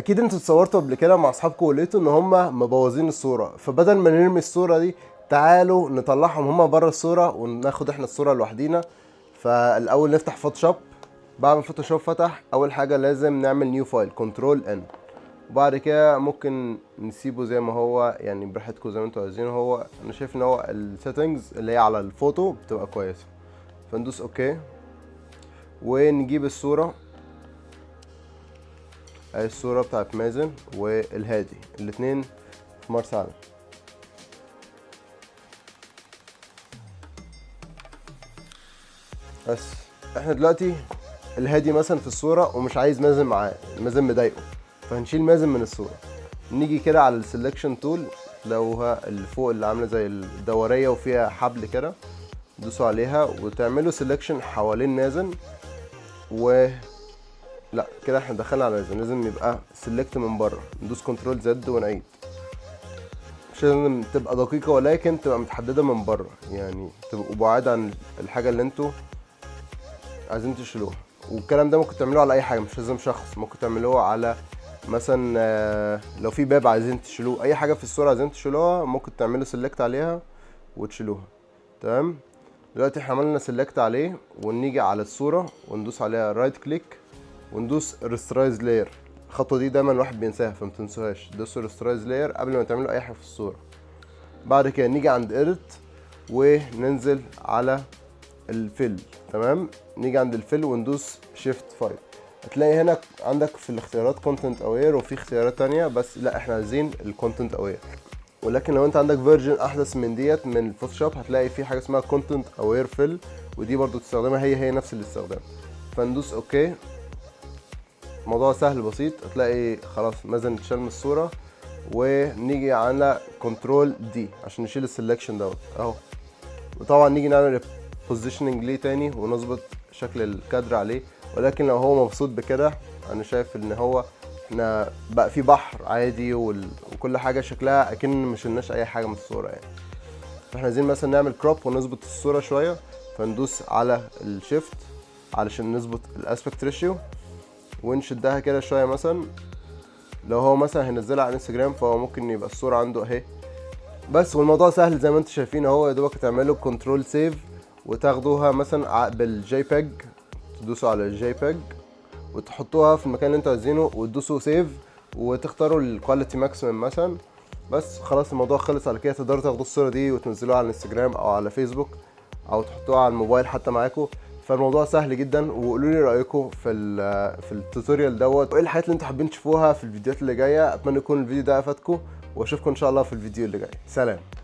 اكيد انتوا اتصورتوا قبل كده مع اصحابكم ولقيتوا ان هم مبوظين الصوره فبدل ما نرمي الصوره دي تعالوا نطلعهم هم بره الصوره وناخد احنا الصوره لوحدينا فالاول نفتح فوتوشوب بعد ما فوتوشوب فتح اول حاجه لازم نعمل نيو فايل كنترول ان وبعد كده ممكن نسيبه زي ما هو يعني براحتكم زي ما انتوا عايزين هو انا شايف ان هو السيتنجز اللي هي على الفوتو بتبقى كويسه فندوس اوكي ونجيب الصوره اهي الصورة بتاعت مازن والهادي الاتنين في مرسى علم بس احنا دلوقتي الهادي مثلا في الصورة ومش عايز مازن معاه مازن مضايقه فهنشيل مازن من الصورة نيجي كده على السلكشن تول تلاقوها اللي فوق اللي عاملة زي الدورية وفيها حبل كده دوسوا عليها وتعملوا سلكشن حوالين مازن و لا كده احنا دخلنا على لازم لازم يبقى سيلكت من بره ندوس كنترول زد ونعيد مش لازم تبقى دقيقة ولكن تبقى متحددة من بره يعني تبقوا بعاد عن الحاجة اللي انتوا عايزين تشيلوها والكلام ده ممكن تعملوه على اي حاجة مش لازم شخص ممكن تعملوه على مثلا آه، لو في باب عايزين تشيلوه اي حاجة في الصورة عايزين تشيلوها ممكن تعملوا سيلكت عليها وتشيلوها تمام دلوقتي احنا عملنا سيلكت عليه ونيجي على الصورة وندوس عليها رايت كليك وندوس ريسترايز لاير الخطوه دي دايما الواحد بينساها فما تنسوهاش دوسوا ريسترايز لاير قبل ما تعملوا اي حاجه في الصوره بعد كده نيجي عند اديت وننزل على الفيل تمام نيجي عند الفيل وندوس شيفت 5 هتلاقي هنا عندك في الاختيارات كونتنت اوير وفي اختيارات تانية بس لا احنا عايزين الكونتنت اوير ولكن لو انت عندك فيرجن احدث من ديت من الفوتوشوب هتلاقي في حاجه اسمها كونتنت اوير فيل ودي برضو تستخدمها هي هي نفس الاستخدام فندوس اوكي موضوع سهل بسيط هتلاقي خلاص مازن اتشال من الصورة ونيجي على كنترول دي عشان نشيل السلكشن دوت اهو وطبعا نيجي نعمل بوزيشننج ليه تاني ونظبط شكل الكادر عليه ولكن لو هو مبسوط بكده انا شايف ان هو احنا بقى في بحر عادي وال... وكل حاجة شكلها اكن ما شلناش اي حاجة من الصورة يعني فاحنا عايزين مثلا نعمل كروب ونظبط الصورة شوية فندوس على الشيفت علشان نظبط الاسبكت ريشيو ونشدها كده شويه مثلا لو هو مثلا هينزلها على انستجرام فهو ممكن يبقى الصوره عنده اهي بس والموضوع سهل زي ما انتم شايفين اهو يا دوبك تعملوا كنترول سيف وتاخدوها مثلا بالجي بيج تدوسوا على الجي بيج وتحطوها في المكان اللي انتوا عايزينه وتدوسوا سيف وتختاروا الكواليتي ماكسيمم مثلا بس خلاص الموضوع خلص على كده تقدروا تاخدوا الصوره دي وتنزلوها على الانستجرام او على فيسبوك او تحطوها على الموبايل حتى معاكم فالموضوع سهل جدا وقولوا لي رايكم في ال في التوتوريال دوت وايه الحاجات اللي انتوا حابين تشوفوها في الفيديوهات اللي جايه اتمنى يكون الفيديو ده افادكم واشوفكم ان شاء الله في الفيديو اللي جاي سلام